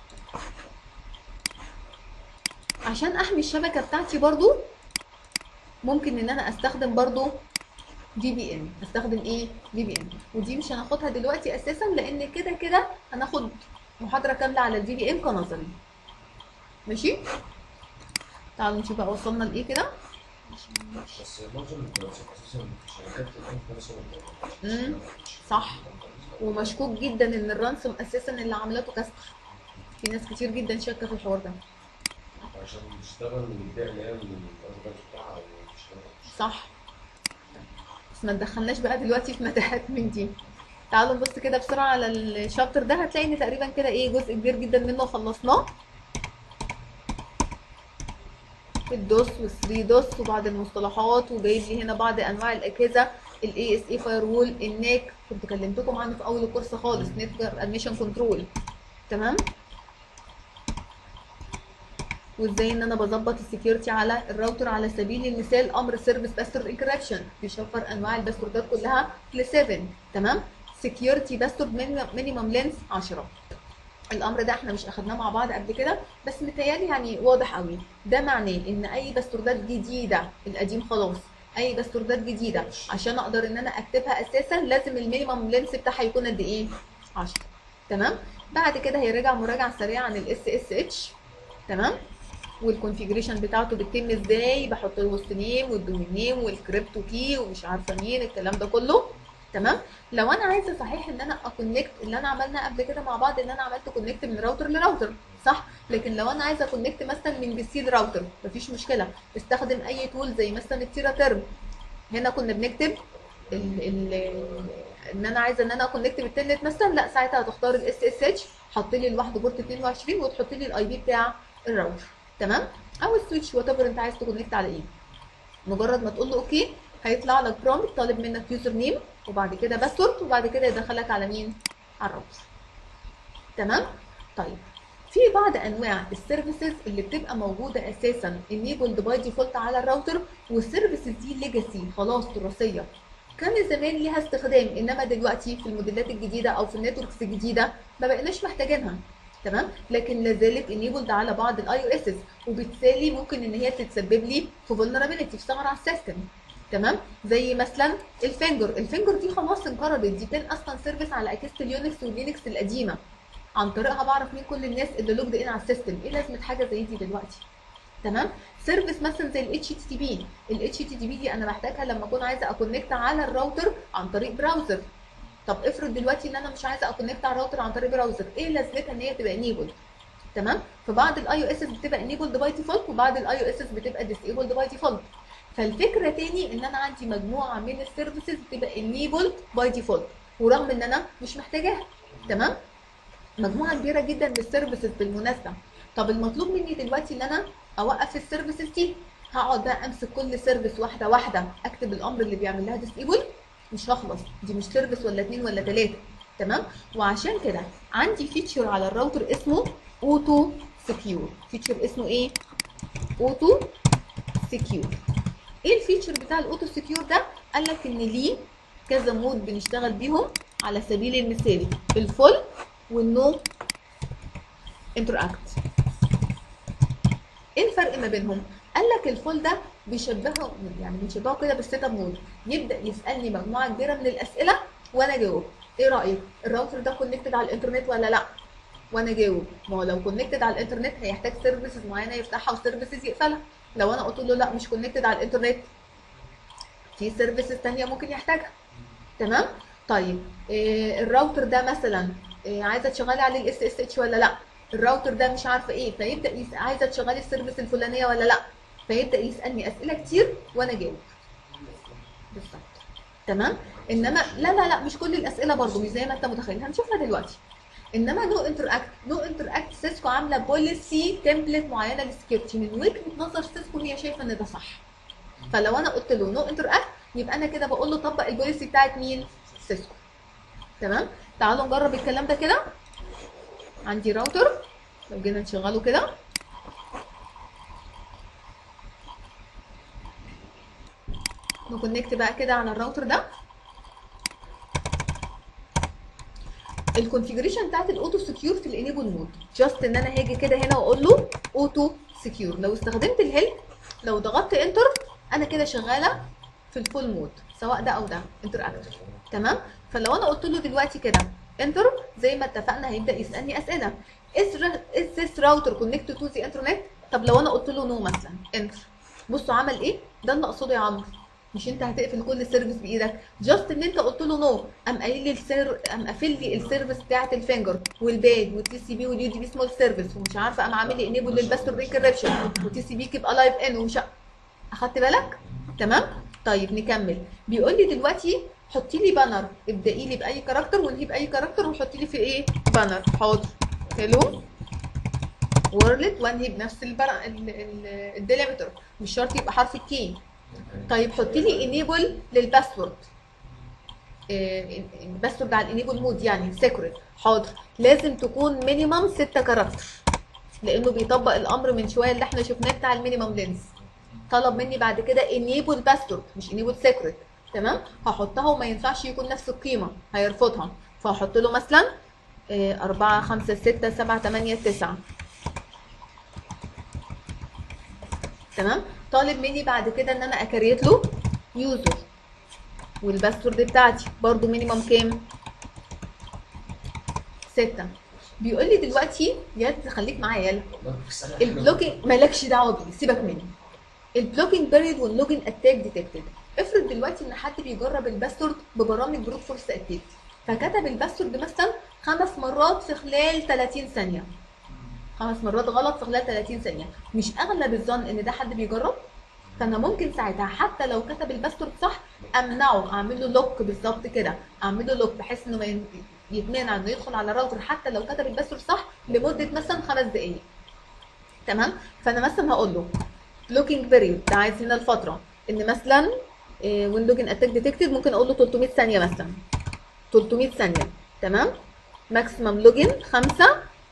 عشان احمي الشبكه بتاعتي برضو ممكن ان انا استخدم برضو في بي ان استخدم ايه في بي ان ودي مش هناخدها دلوقتي اساسا لان كده كده هناخد محاضره كامله على الفي بي ان كنظري ماشي تعالوا نشوف بقى وصلنا لايه كده بس معظم الدراسات اساسا في شركات الان دراسه امم صح ومشكوك جدا ان الرانسوم اساسا اللي عملته كسر في ناس كتير جدا شاكه في الحوار ده عشان تشتغل وتبيع اللي هي الارض بتاعها وتشتغل صح بس ما تدخلناش بقى دلوقتي في متاهات من دي تعالوا نبص كده بسرعه على الشابتر ده هتلاقي ان تقريبا كده ايه جزء كبير جدا منه خلصناه الدوس والثري دوس وبعض المصطلحات وجايب لي هنا بعض انواع الاجهزه الاي اس اي فاير وول الناك كنت كلمتكم عنه في اول الكورس خالص نتورك ادميشن كنترول تمام وازاي ان انا بظبط السكيورتي على الراوتر على سبيل المثال امر سيرفيس باسورد انكريبشن بيشفر انواع الباسوردات كلها ل 7 تمام سكيورتي باسورد مينيمم لينس 10 الامر ده احنا مش اخدناه مع بعض قبل كده بس متهيألي يعني واضح قوي ده معناه ان اي باسوردات جديده القديم خلاص اي باسوردات جديده عشان اقدر ان انا اكتبها اساسا لازم المينيمم لينس بتاعها يكون قد ايه 10 تمام بعد كده هيرجع مراجعه سريعه عن الاس اس اتش تمام والكونفيجريشن بتاعته بتتم ازاي بحط الهوست نيم والدومين نيم والكريبتو كي ومش عارفه مين الكلام ده كله تمام لو انا عايزه صحيح ان انا اكونكت اللي انا عملنا قبل كده مع بعض ان انا عملت كونكت من راوتر لراوتر صح لكن لو انا عايزه اكونكت مثلا من بي سي لراوتر مفيش مشكله استخدم اي تول زي مثلا التيرا تيرم هنا كنا بنكتب ال ال ان انا عايزه ان انا اكونكت بالتلت مثلا لا ساعتها هتختار الاس اس اتش حط لي لوحده بورت 22 وتحط لي الاي بي بتاع الراوتر تمام او السويتش وات ايفر انت عايز تكونكت على ايه مجرد ما تقول له اوكي هيطلع لك برومبت طالب منك يوزر نيم وبعد كده باسورد وبعد كده يدخلك على مين على الراوتر تمام طيب في بعض انواع السيرفيسز اللي بتبقى موجوده اساسا enabled باي ديفولت على الراوتر والسيرفيسز دي ليجاسي خلاص تراثيه كان زمان ليها استخدام انما دلوقتي في الموديلات الجديده او في النتوركس الجديده ما بقيناش محتاجينها تمام لكن لازالت enabled على بعض الاي او اس وبالتالي ممكن ان هي تتسبب لي في vulnerability في ثغره على السيستم تمام زي مثلا الفينجر الفينجر دي خلاص انقرضت دي كان اصلا سيرفيس على اجهزه اليونكس واللينكس القديمه عن طريقها بعرف مين كل الناس اللي لوجد ان على السيستم ايه لازمه حاجه زي دي دلوقتي تمام سيرفيس مثلا زي الاتش تي تي بي الاتش تي تي بي دي انا بحتاجها لما اكون عايزه اكونكت على الراوتر عن طريق براوزر طب افرض دلوقتي ان انا مش عايزه اكونكت على الراوتر عن طريق براوزر ايه لازمتها ان هي تبقى انيبل تمام فبعض الاي او اس بتبقى انيبلد باي ديفولت وبعض الاي او اس بتبقى ديسيبلد باي ديفولت فالفكره تاني ان انا عندي مجموعه من السيرفيسز بتبقى انيبلد باي ديفولت ورغم ان انا مش محتاجاها تمام مجموعه كبيره جدا من السيرفيسز بالمناسبه طب المطلوب مني دلوقتي ان انا اوقف السيرفيسز دي هقعد بقى امسك كل سيرفيس واحده واحده اكتب الامر اللي بيعمل لها ديسيبل مش هخلص دي مش سيرفيس ولا اتنين ولا تلاته تمام وعشان كده عندي فيتشر على الراوتر اسمه اوتو سكيور فيتشر اسمه ايه اوتو سكيور ايه الفيتشر بتاع الاوتو سكيور ده قال لك ان ليه كذا مود بنشتغل بيهم على سبيل المثال الفول والنو انتراكت ايه الفرق ما بينهم قال لك الفول ده بيشبهه يعني بنشبهه كده بالسيت اب مود يبدا يسالني مجموعه كبيره من الاسئله وانا اجاوب ايه رايك الراوتر ده كونكتد على الانترنت ولا لا وانا اجاوب ما هو لو كونكتد على الانترنت هيحتاج سيرفيسز معينه يفتحها وسيرفيسز يقفلها لو انا قلت له لا مش كونكتد على الانترنت في سيرفيسز ثانيه ممكن يحتاجها تمام طيب إيه الراوتر ده مثلا إيه عايزه تشغلي عليه الاس اس اتش ولا لا الراوتر ده مش عارفه ايه فيبدا يس... عايزه تشغلي السيرفيس الفلانيه ولا لا فيبدا يسالني اسئله كتير وانا اجاوب بالظبط تمام انما لا لا لا مش كل الاسئله برضو مش زي ما انت متخيل هنشوفها دلوقتي انما نو انتر اكت نو انتر اكت سيسكو عامله بوليسي تمبلت معينه للسكيورتي من وجهه نظر سيسكو هي شايفه ان ده صح فلو انا قلت له نو انتر اكت يبقى انا كده بقول له طبق البوليسي بتاعت مين سيسكو تمام تعالوا نجرب الكلام ده كده عندي راوتر لو جينا نشغله كده نكونكت بقى كده على الراوتر ده الكونفيجريشن بتاعت الاوتو سكيور في الانيبل مود جاست ان انا هاجي كده هنا واقول له اوتو سكيور لو استخدمت الهيلب لو ضغطت انتر انا كده شغاله في الفول مود سواء ده او ده انتر اكتر تمام فلو انا قلت له دلوقتي كده انتر زي ما اتفقنا هيبدا يسالني اسئله is is this router connected to the internet طب لو انا قلت له نو مثلا انتر بصوا عمل ايه ده اللي اقصده يا عمرو مش انت هتقفل كل السيرفيس بايدك جاست ان انت قلت له نو قام قايل لي السير قام قافل لي السيرفيس بتاعت الفينجر والباد والتي سي بي واليو دي بي سمول سيرفيس ومش عارفه قام عامل لي انيبل للباستور انكريبشن وتي سي بي كيب الايف ان ومش اخدت بالك تمام طيب نكمل بيقول لي دلوقتي حطي لي بانر ابدأي لي بأي كاركتر وانهي بأي كاركتر وحطي لي في ايه بانر حاضر هلو وورلد وانهي بنفس البر... ال- ال- الديليمتر مش شرط يبقى حرف الكي طيب حطي لي انيبل للباسورد إيه، الباسورد على الانيبل مود يعني سيكريت حاضر لازم تكون مينيمم 6 كاركتر لانه بيطبق الامر من شويه اللي احنا شفناه بتاع المينيمم لينس طلب مني بعد كده انيبل باسورد مش انيبل سيكريت تمام هحطها وما ينفعش يكون نفس القيمه هيرفضها فهحط له مثلا 4 5 6 7 8 9 تمام طالب مني بعد كده ان انا اكريت له يوزر والباسورد بتاعتي برضو مينيمم كام 6 بيقول لي دلوقتي يا خليك معايا يلا والله بس أنا- البلوكينج مالكش دعوه بيه سيبك مني البلوكينج بيريد واللوجن اتاك ديتكتد افرض دلوقتي ان حد بيجرب الباسورد ببرامج بروت فورس اتاك فكتب الباسورد مثلا خمس مرات في خلال 30 ثانيه خمس مرات غلط في خلال 30 ثانيه مش اغلب الظن ان ده حد بيجرب فانا ممكن ساعتها حتى لو كتب الباسورد صح امنعه اعمل له لوك بالظبط كده اعمل له لوك بحيث انه ما ين- يتمنع انه يدخل على الراوتر حتى لو كتب الباسورد صح لمده مثلا خمس دقائق تمام فانا مثلا هقول له لوكينج بيريود ده عايز هنا الفتره ان مثلا وين لوجن اتاك ديتكتد ممكن اقول له 300 ثانيه مثلا 300 ثانيه تمام ماكسيمم لوجن 5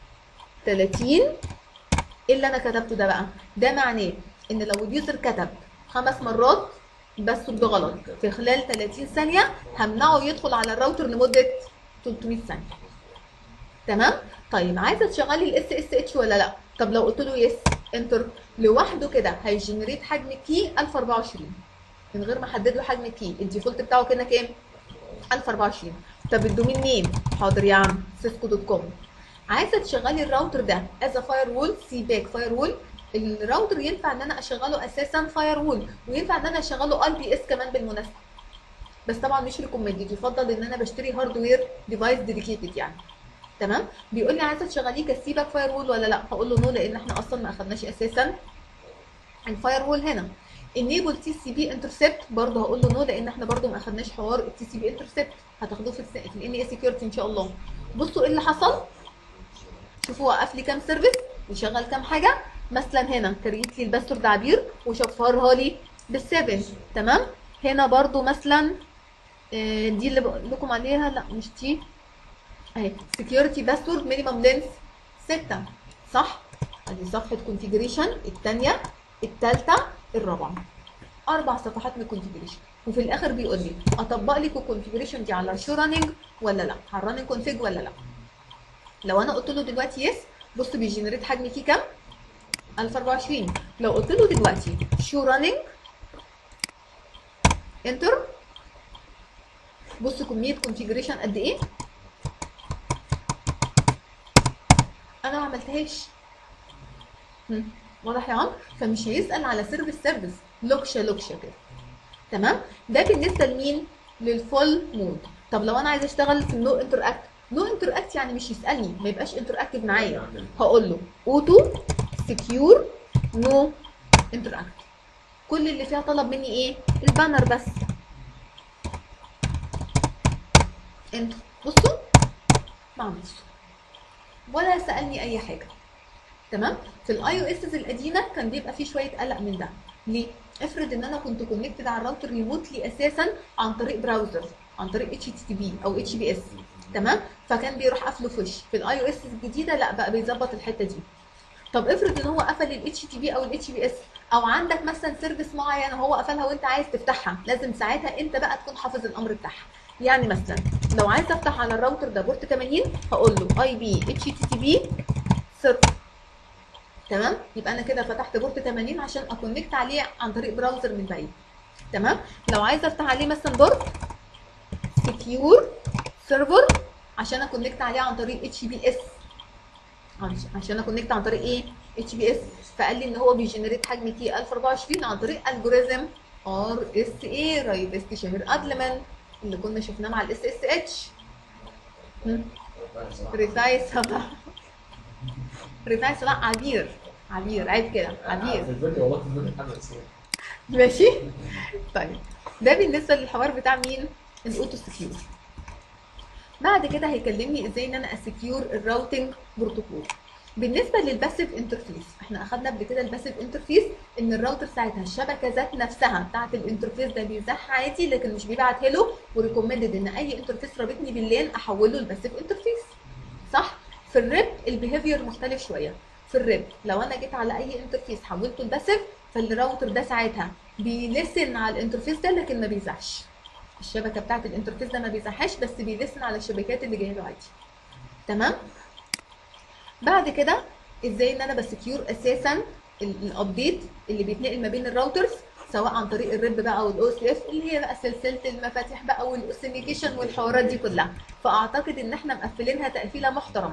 30 ايه اللي انا كتبته ده بقى ده معناه ان لو اليوزر كتب خمس مرات الباسورد غلط في خلال 30 ثانيه همنعه يدخل على الراوتر لمده 300 ثانيه تمام طيب عايزه تشغلي الاس اس اتش ولا لا طب لو قلت له يس انتر لوحده كده هيجنريت حجم كي 1024 من غير ما احدد له حجم كي الديفولت بتاعه كده كام 1024 طب الدومين نيم حاضر يا عم سيسكو دوت كوم عايزه تشغلي الراوتر ده از فاير وول سي باك فاير وول الراوتر ينفع ان انا اشغله اساسا فاير وول وينفع ان انا اشغله اي بي اس كمان بالمناسبه بس طبعا مش ريكومندد يفضل ان انا بشتري هاردوير ديفايس ديديكيتد يعني تمام بيقول لي عايزه تشغليه كسيبك فاير وول ولا لا هقول له نو لان احنا اصلا ما اخدناش اساسا الفاير وول هنا enable تي سي بي انترسبت برضه هقول له نو لان احنا برضه ما اخدناش حوار التي سي بي انترسبت هتاخدوه في الس- في الان اي سكيورتي ان شاء الله بصوا ايه اللي حصل شوفوا وقف لي كام سيرفيس وشغل كام حاجه مثلا هنا كريت لي الباسورد عبير وشفرها لي بالسيفن تمام هنا برضو مثلا آه، دي اللي بقول لكم عليها لا مش دي اهي سكيورتي باسورد مينيمم لينث 6 صح ادي صفحه كونفيجريشن الثانيه الثالثه الرابعه اربع صفحات من الكونفيجريشن وفي الاخر بيقول لي اطبق لك الكونفيجريشن دي على شو راننج ولا لا على الراننج كونفيج ولا لا لو انا قلت له دلوقتي يس بص بيجنريت حجم فيه كام 1024 لو قلت له دلوقتي شو راننج انتر بص كميه كونفيجريشن قد ايه انا ما عملتهاش هم، واضح يا عمرو فمش هيسال على سيرفيس سيرفيس لوكشه لوكشه كده تمام ده بالنسبه لمين للفول مود طب لو انا عايزه اشتغل في النو انتر اكت نو انتر اكت يعني مش يسالني ما يبقاش انتر اكتف معايا هقول له اوتو سكيور نو انتر اكت كل اللي فيها طلب مني ايه البانر بس انتوا بصوا ما عملش ولا سالني اي حاجه تمام في الاي او اس القديمه كان بيبقى فيه شويه قلق من ده ليه افرض ان انا كنت كونكتد على الراوتر ريموتلي اساسا عن طريق براوزر عن طريق اتش تي تي بي او اتش بي اس تمام فكان بيروح قافله في وش في الاي او اس الجديده لا بقى بيظبط الحته دي طب افرض ان هو قفل الاتش تي بي او الاتش بي اس او عندك مثلا سيرفيس معين هو قفلها وانت عايز تفتحها لازم ساعتها انت بقى تكون حافظ الامر بتاعها يعني مثلا لو عايز افتح على الراوتر ده بورت 80 هقول له اي بي اتش تي تي بي سيرفر تمام يبقى انا كده فتحت بورت 80 عشان اكونكت عليه عن طريق براوزر من بعيد تمام لو عايزه افتح عليه مثلا بورت سكيور سيرفر عشان اكونكت عليه عن طريق اتش بي اس عشان اكونكت عن طريق ايه اتش بي اس فقال لي ان هو بيجنريت حجم كي 1024 عن طريق الجوريزم ار اس اي رايفست شهير ادلمان اللي كنا شفناه مع الاس اس اتش رفاعي صلاح رفاعي صلاح عبير عبير عيب كده عبير في الفيديو والله في الفيديو حاجه اسمها ماشي طيب ده بالنسبه للحوار بتاع مين الاوتو سكيور بعد كده هيكلمني ازاي ان انا اسكيور الراوتنج بروتوكول بالنسبه للباسيف انترفيس احنا اخدنا قبل كده الباسيف انترفيس ان الراوتر ساعتها الشبكه ذات نفسها بتاعه الانترفيس ده بيزاح عادي لكن مش بيبعت هيلو وريكومندد ان اي انترفيس رابطني باللين احوله لباسيف انترفيس صح في الريب البيهيفير مختلف شويه في الريب لو انا جيت على اي انترفيس حولته لباسيف فالراوتر ده ساعتها بيلسن على الانترفيس ده لكن ما بيزعش الشبكه بتاعت الانترفيس ده ما بيزعهاش بس بيلسن على الشبكات اللي جايه له عادي تمام بعد كده ازاي ان انا بسكيور اساسا الابديت اللي بيتنقل ما بين الراوترز سواء عن طريق الريب بقى والاو اس اف اللي هي بقى سلسله المفاتيح بقى والاوثنتيكيشن والحوارات دي كلها فاعتقد ان احنا مقفلينها تقفيله محترمه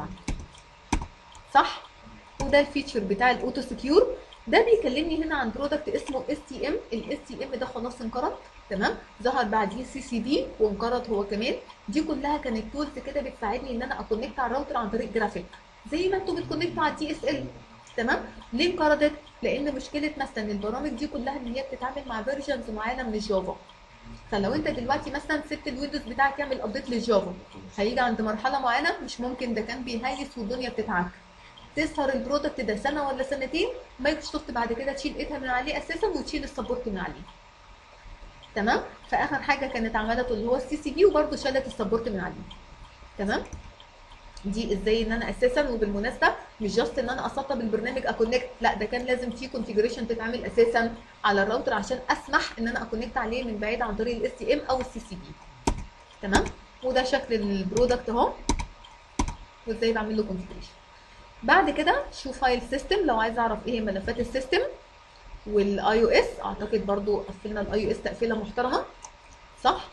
صح وده الفيتشر بتاع الاوتو سكيور ده بيكلمني هنا عن برودكت اسمه اس تي ام الاس تي ام ده خلاص انقرض تمام ظهر بعديه سي سي بي وانقرض هو كمان دي كلها كانت تولز كده بتساعدني ان انا اكونكت على الراوتر عن طريق جرافيك زي ما انتوا بتكونكتوا على الدي اس ال تمام ليه انقرضت لان مشكله مثلا البرامج دي كلها ان هي بتتعامل مع فيرجنز معينه من الجافا فلو انت دلوقتي مثلا سبت الويندوز بتاعك يعمل ابديت للجافا هيجي عند مرحله معينه مش ممكن ده كان بيهيس والدنيا بتتعك تسهر البرودكت ده سنه ولا سنتين مايكروسوفت بعد كده تشيل ايدها من عليه اساسا وتشيل السبورت من عليه تمام فاخر حاجه كانت عملته اللي هو السي سي بي وبرده شالت السبورت من عليه تمام دي ازاي ان انا اساسا وبالمناسبه مش جاست ان انا اسطب البرنامج اكونكت لا ده كان لازم في كونفيجريشن تتعمل اساسا على الراوتر عشان اسمح ان انا اكونكت عليه من بعيد عن طريق الاس تي ام او السي سي بي تمام وده شكل البرودكت اهو وازاي بعمل له كونفيجريشن بعد كده شو فايل سيستم لو عايز اعرف ايه هي ملفات السيستم والاي او اس اعتقد برضو قفلنا الاي او اس تقفيله محترمه صح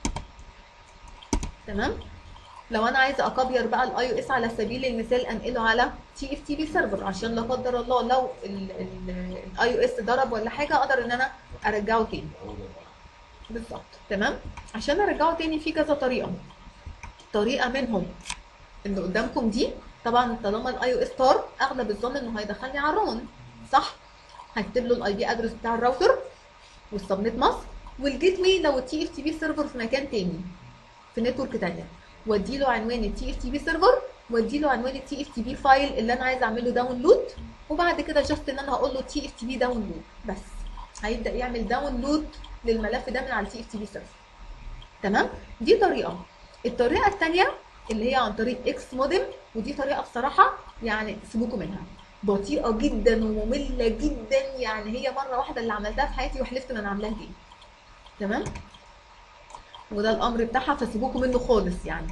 تمام لو انا عايزه اكبير بقى الاي او اس على سبيل المثال انقله على تي اف تي بي سيرفر عشان لا قدر الله لو الاي او اس ضرب ولا حاجه اقدر ان انا ارجعه تاني بالظبط تمام عشان ارجعه تاني في كذا طريقه طريقه منهم اللي قدامكم دي طبعا طالما الاي او اس طار اغلب الظن انه هيدخلني على الرون صح هكتب له الاي بي ادرس بتاع الراوتر والسبنت ماسك والجيت واي لو التي اف تي بي سيرفر في مكان تاني في نتورك تانيه وادي له عنوان التي اف تي بي سيرفر وادي له عنوان التي اف تي بي فايل اللي انا عايزه اعمله داونلود وبعد كده جاست ان انا هقول له تي اف تي بي داونلود بس هيبدا يعمل داونلود للملف ده من على التي اف تي بي سيرفر تمام دي طريقه الطريقه الثانيه اللي هي عن طريق اكس مودم ودي طريقه بصراحه يعني سيبوكم منها بطيئه جدا وممله جدا يعني هي مره واحده اللي عملتها في حياتي وحلفت ما انا عاملاها تاني تمام وده الامر بتاعها فسيبوكم منه خالص يعني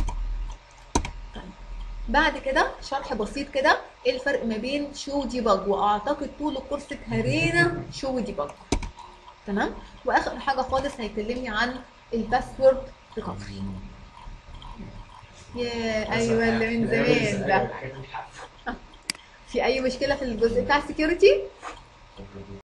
طيب. بعد كده شرح بسيط كده ايه الفرق ما بين شو وديباج واعتقد طول الكورس اتهرينا شو وديباج تمام واخر حاجه خالص هيكلمني عن الباسورد ريكفري يا ايوه اللي من زمان ده في اي مشكله في الجزء بتاع السكيورتي